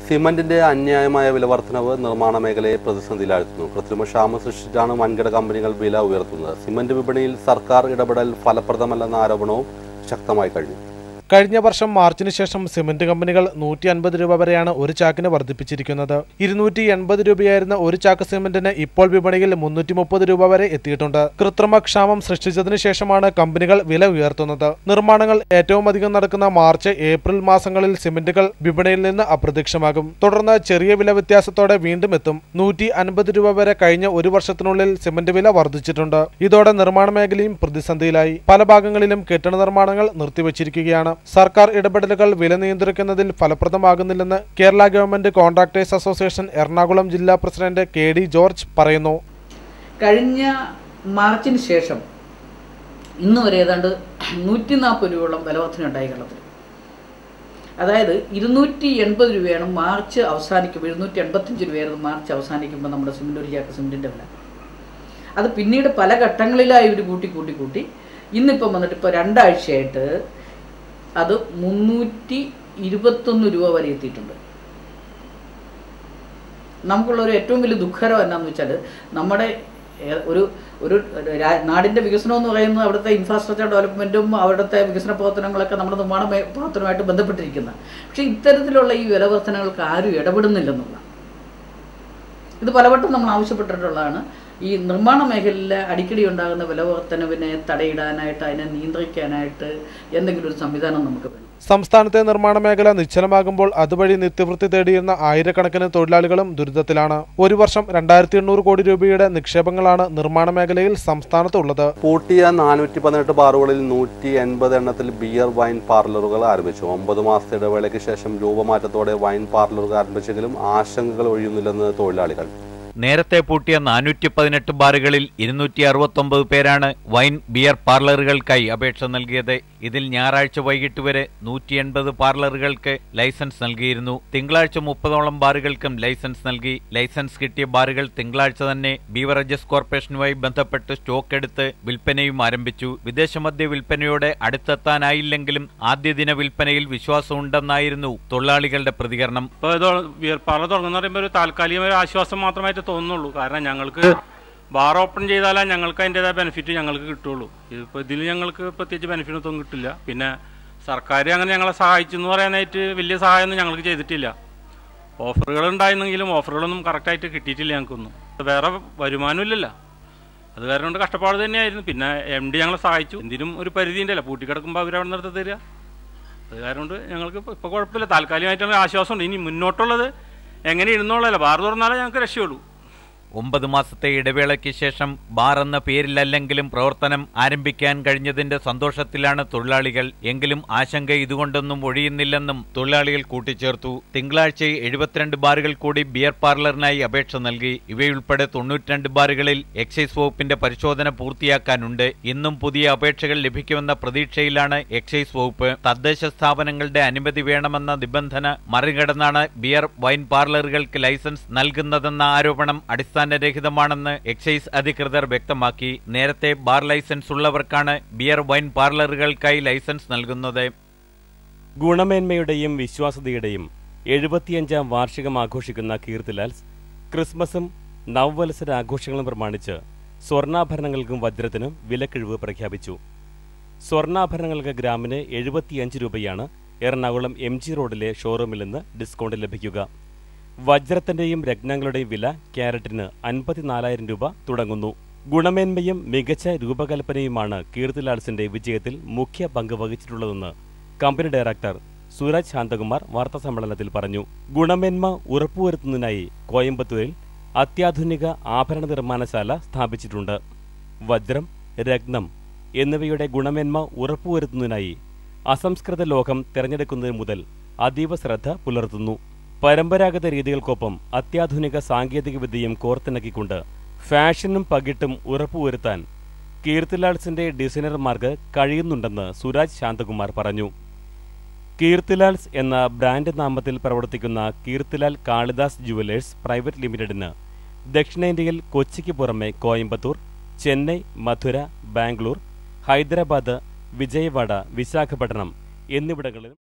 സിമന്റിന്റെ അന്യായമായ വില വർധനവ് നിർമ്മാണ മേഖലയെ പ്രതിസന്ധിയിലാഴ്ത്തുന്നു കൃത്രിമ ക്ഷാമം സൃഷ്ടിച്ചാണ് വൻകിട കമ്പനികൾ വില ഉയർത്തുന്നത് സിമന്റ് വിപണിയിൽ സർക്കാർ ഇടപെടൽ ഫലപ്രദമല്ലെന്ന ആരോപണവും ശക്തമായി കഴിഞ്ഞു കഴിഞ്ഞ വർഷം മാർച്ചിന് ശേഷം സിമന്റ് കമ്പനികൾ നൂറ്റി അൻപത് രൂപ വരെയാണ് ഒരു ചാക്കിന് വർദ്ധിപ്പിച്ചിരിക്കുന്നത് ഇരുന്നൂറ്റി എൺപത് രൂപയായിരുന്ന ഒരു ചാക്ക് സിമന്റിന് ഇപ്പോൾ വിപണിയിൽ മുന്നൂറ്റി മുപ്പത് രൂപ വരെ എത്തിയിട്ടുണ്ട് കൃത്രിമ ക്ഷാമം സൃഷ്ടിച്ചതിനു ശേഷമാണ് കമ്പനികൾ വില ഉയർത്തുന്നത് നിർമ്മാണങ്ങൾ ഏറ്റവും അധികം നടക്കുന്ന മാർച്ച് ഏപ്രിൽ മാസങ്ങളിൽ സിമന്റുകൾ വിപണിയിൽ നിന്ന് അപ്രത്യക്ഷമാകും തുടർന്ന് ചെറിയ വില വ്യത്യാസത്തോടെ വീണ്ടും എത്തും നൂറ്റി അൻപത് രൂപ വരെ കഴിഞ്ഞ ഒരു വർഷത്തിനുള്ളിൽ സിമന്റ് വില വർദ്ധിച്ചിട്ടുണ്ട് ഇതോടെ നിർമ്മാണ മേഖലയും പ്രതിസന്ധിയിലായി പല ഭാഗങ്ങളിലും കെട്ടിട നിർമ്മാണങ്ങൾ നിർത്തിവച്ചിരിക്കുകയാണ് സർക്കാർ ഇടപെടലുകൾ വില നിയന്ത്രിക്കുന്നതിൽ ഫലപ്രദമാകുന്നില്ലെന്ന് Kerala government contractors association Ernakulam ജില്ലാ പ്രസിഡന്റ് കെ ഡി ജോർജ് പറയുന്നു കഴിഞ്ഞ മാർച്ചിന് ശേഷം ഇന്ന് വരെ ഏതാണ്ട് നൂറ്റി നാൽപ്പത് രൂപയോളം വിലവർദ്ധന ഉണ്ടായി കേരളത്തിൽ അതായത് ഇരുന്നൂറ്റി എൺപത് രൂപയാണ് മാർച്ച് അവസാനിക്കുമ്പോൾ ഇരുന്നൂറ്റി എൺപത്തഞ്ച് രൂപയായിരുന്നു മാർച്ച് അവസാനിക്കുമ്പോൾ നമ്മുടെ സിമെൻ്റ് ഒരു ചാക്ക് സിമെൻറ്റിൻ്റെ വില അത് പിന്നീട് പല ഘട്ടങ്ങളിലായി ഇവർ കൂട്ടി കൂട്ടി കൂട്ടി ഇന്നിപ്പം വന്നിട്ട് ഇപ്പോൾ രണ്ടാഴ്ചയായിട്ട് അത് മുന്നൂറ്റി ഇരുപത്തൊന്ന് രൂപ വരെ എത്തിയിട്ടുണ്ട് നമുക്കുള്ള ഒരു ഏറ്റവും വലിയ ദുഃഖരം എന്നാന്ന് വെച്ചാൽ നമ്മുടെ ഏ- ഒരു ഒരു രാ- നാടിൻ്റെ വികസനം എന്ന് പറയുന്നത് അവിടുത്തെ ഇൻഫ്രാസ്ട്രക്ചർ ഡെവലപ്മെൻറ്റും അവിടുത്തെ വികസന പ്രവർത്തനങ്ങളൊക്കെ നമ്മുടെ നിർമ്മാണ മേ- പ്രവർത്തനവുമായിട്ട് ബന്ധപ്പെട്ടിരിക്കുന്ന പക്ഷേ ഇത്തരത്തിലുള്ള ഈ വിലവർധനകൾക്ക് ആരും ഇടപെടുന്നില്ലെന്നുള്ള ഇത് പലവട്ടം നമ്മൾ ആവശ്യപ്പെട്ടിട്ടുള്ളതാണ് ഈ നിർമ്മാണ മേഖലയിൽ അടിക്കടി ഉണ്ടാകുന്ന വിലവർധനവിനെ തടയിടാനായിട്ട് അതിനെ നിയന്ത്രിക്കാനായിട്ട് എന്തെങ്കിലും ഒരു സംവിധാനം നമുക്ക് വേണം സംസ്ഥാനത്തെ നിർമ്മാണ മേഖല നിശ്ചലമാകുമ്പോൾ അതുവഴി നിത്യവൃത്തി തേടിയിരുന്ന ആയിരക്കണക്കിന് തൊഴിലാളികളും ദുരിതത്തിലാണ് ഒരു വർഷം രണ്ടായിരത്തി എണ്ണൂറ് കോടി രൂപയുടെ നിക്ഷേപങ്ങളാണ് നിർമ്മാണ മേഖലയിൽ സംസ്ഥാനത്തുള്ളത് പൂട്ടിയ നാനൂറ്റി പതിനെട്ട് ബാറുകളിൽ നൂറ്റി എൺപത് എണ്ണത്തിൽ ബിയർ വൈൻ പാർലറുകൾ ആരംഭിച്ചു ഒമ്പത് മാസത്തെ ഇടവേളയ്ക്ക് ശേഷം രൂപമാറ്റത്തോടെ വൈൻ പാർലറുകൾ ആരംഭിച്ചെങ്കിലും ആശങ്കകൾ ഒഴിയുന്നില്ലെന്ന് തൊഴിലാളികൾ നേരത്തെ പൂട്ടിയ നാനൂറ്റി പതിനെട്ട് ബാറുകളിൽ ഇരുന്നൂറ്റി അറുപത്തൊമ്പത് പേരാണ് വൈൻ ബിയർ പാർലറുകൾക്കായി അപേക്ഷ നൽകിയത് ഇതിൽ ഞായറാഴ്ച വൈകിട്ട് വരെ നൂറ്റി എൺപത് പാർലറുകൾക്ക് ലൈസൻസ് നൽകിയിരുന്നു തിങ്കളാഴ്ച മുപ്പതോളം ബാറുകൾക്കും ലൈസൻസ് നൽകി ലൈസൻസ് കിട്ടിയ ബാറുകൾ തിങ്കളാഴ്ച തന്നെ ബീവറേജസ് കോർപ്പറേഷനുമായി ബന്ധപ്പെട്ട് സ്റ്റോക്ക് എടുത്ത് വിൽപ്പനയും ആരംഭിച്ചു വിദേശ മദ്യ വിൽപ്പനയോടെ അടുത്തെത്താനായില്ലെങ്കിലും ആദ്യ ദിന വിൽപ്പനയിൽ വിശ്വാസമുണ്ടെന്നായിരുന്നു തൊഴിലാളികളുടെ പ്രതികരണം ഇപ്പോൾ ഇത് ബിയർ പാർലർ തുടങ്ങുന്ന പറയുമ്പോൾ ഒരു താൽക്കാലികമായ ഒരു ആശ്വാസം മാത്രമായിട്ട് തോന്നുന്നുള്ളൂ കാരണം ഞങ്ങൾക്ക് ബാർ ഓപ്പൺ ചെയ്താലേ ഞങ്ങൾക്ക് അതിൻ്റെതായ ബെനിഫിറ്റ് ഞങ്ങൾക്ക് കിട്ടുള്ളൂ ഇതിപ്പോൾ ഇതിൽ ഞങ്ങൾക്ക് പ്രത്യേകിച്ച് ബെനിഫിറ്റ് ഒന്നും കിട്ടില്ല പിന്നെ സർക്കാർ അങ്ങനെ ഞങ്ങളെ സഹായിച്ചു എന്ന് പറയാനായിട്ട് വലിയ സഹായമൊന്നും ഞങ്ങൾക്ക് ചെയ്തിട്ടില്ല ഓഫറുകൾ ഉണ്ടായിരുന്നെങ്കിലും ഓഫറുകളൊന്നും കറക്റ്റായിട്ട് കിട്ടിയിട്ടില്ല ഞങ്ങൾക്കൊന്നും വേറെ വരുമാനമില്ലല്ലോ അത് കാരണം കൊണ്ട് കഷ്ടപ്പാട് തന്നെയായിരുന്നു പിന്നെ എം ഡി ഞങ്ങളെ സഹായിച്ചു എന്തിനും ഒരു പരിധി ഉണ്ടല്ലോ പൂട്ടിക്കിടക്കുമ്പോൾ അവർ അവിടെ നിർത്തി തരിക അത് കാരണം കൊണ്ട് ഞങ്ങൾക്ക് ഇപ്പോൾ ഇപ്പോൾ കുഴപ്പമില്ല താൽക്കാലികമായിട്ടുള്ള ആശ്വാസമുണ്ട് ഇനി മുന്നോട്ടുള്ളത് എങ്ങനെ ഇരുന്നോളല്ലോ ബാർ തുറന്നാലേ ഞങ്ങൾക്ക് രക്ഷയുള്ളൂ ഒമ്പത് മാസത്തെ ഇടവേളയ്ക്ക് ശേഷം ബാർ എന്ന പേരിലല്ലെങ്കിലും പ്രവർത്തനം ആരംഭിക്കാൻ കഴിഞ്ഞതിന്റെ സന്തോഷത്തിലാണ് തൊഴിലാളികൾ എങ്കിലും ആശങ്ക ഇതുകൊണ്ടൊന്നും ഒഴിയുന്നില്ലെന്നും തൊഴിലാളികൾ കൂട്ടിച്ചേർത്തു തിങ്കളാഴ്ച എഴുപത്തിരണ്ട് ബാറുകൾ കൂടി ബിയർ പാർലറിനായി അപേക്ഷ നൽകി ഇവയുൾപ്പെടെ തൊണ്ണൂറ്റിരണ്ട് ബാറുകളിൽ എക്സൈസ് വകുപ്പിന്റെ പരിശോധന പൂർത്തിയാക്കാനുണ്ട് ഇന്നും പുതിയ അപേക്ഷകൾ ലഭിക്കുമെന്ന പ്രതീക്ഷയിലാണ് എക്സൈസ് വകുപ്പ് തദ്ദേശ സ്ഥാപനങ്ങളുടെ അനുമതി വേണമെന്ന നിബന്ധന മറികടന്നാണ് ബിയർ വൈൻ പാർലറുകൾക്ക് ലൈസൻസ് നൽകുന്നതെന്ന ആരോപണം അടിസ്ഥാനരഹിതമാണെന്ന് എക്സൈസ് അധികൃതർ വ്യക്തമാക്കി നേരത്തെ ബാർ ലൈസൻസ് ഉള്ളവർക്കാണ് ബിയർ വൈൻ പാർലറുകൾക്കായി ലൈസൻസ് നൽകുന്നത് ഗുണമേന്മയുടെയും വിശ്വാസ്യതയുടെയും എഴുപത്തിയഞ്ചാം വാർഷികം ആഘോഷിക്കുന്ന കീർത്തിലാൽസ് ക്രിസ്മസും നവവത്സര ആഘോഷങ്ങളും പ്രമാണിച്ച് സ്വർണ്ണാഭരണങ്ങൾക്കും വജ്രത്തിനും വിലക്കിഴിവ് പ്രഖ്യാപിച്ചു സ്വർണ്ണാഭരണങ്ങൾക്ക് ഗ്രാമിന് എഴുപത്തിയഞ്ച് രൂപയാണ് എറണാകുളം എം ജി റോഡിലെ ഷോറൂമിൽ നിന്ന് ഡിസ്കൗണ്ട് ലഭിക്കുക വജ്രത്തിന്റെയും രത്നങ്ങളുടെയും വില ക്യാരറ്റിന് അൻപത്തിനാലായിരം രൂപ തുടങ്ങുന്നു ഗുണമേന്മയും മികച്ച രൂപകൽപ്പനയുമാണ് കീർത്തിലാൽസിന്റെ വിജയത്തിൽ മുഖ്യ പങ്ക് വഹിച്ചിട്ടുള്ളതെന്ന് കമ്പനി ഡയറക്ടർ സൂരജ് ശാന്തകുമാർ വാർത്താസമ്മേളനത്തിൽ പറഞ്ഞു ഗുണമേന്മ ഉറപ്പുവരുത്തുന്നതിനായി കോയമ്പത്തൂരിൽ അത്യാധുനിക ആഭരണ നിർമ്മാണശാല സ്ഥാപിച്ചിട്ടുണ്ട് വജ്രം രത്നം എന്നിവയുടെ ഗുണമേന്മ ഉറപ്പുവരുത്തുന്നതിനായി അസംസ്കൃത ലോഹം തിരഞ്ഞെടുക്കുന്നതിന് മുതൽ അതീവ ശ്രദ്ധ പുലർത്തുന്നു പരമ്പരാഗത രീതികൾക്കൊപ്പം അത്യാധുനിക സാങ്കേതികവിദ്യയും കോർത്തിണക്കിക്കൊണ്ട് ഫാഷനും പകിട്ടും ഉറപ്പുവരുത്താൻ കീർത്തിലാൽസിന്റെ ഡിസൈനർമാർക്ക് കഴിയുന്നുണ്ടെന്ന് സുരാജ് ശാന്തകുമാർ പറഞ്ഞു കീർത്തിലാൽസ് എന്ന ബ്രാൻഡ് നാമത്തിൽ പ്രവർത്തിക്കുന്ന കീർത്തിലാൽ കാളിദാസ് ജുവലേഴ്സ് പ്രൈവറ്റ് ലിമിറ്റഡിന് ദക്ഷിണേന്ത്യയിൽ കൊച്ചിക്ക് പുറമെ കോയമ്പത്തൂർ ചെന്നൈ മധുര ബാംഗ്ലൂർ ഹൈദരാബാദ് വിജയവാഡ വിശാഖപട്ടണം എന്നിവിടങ്ങളിൽ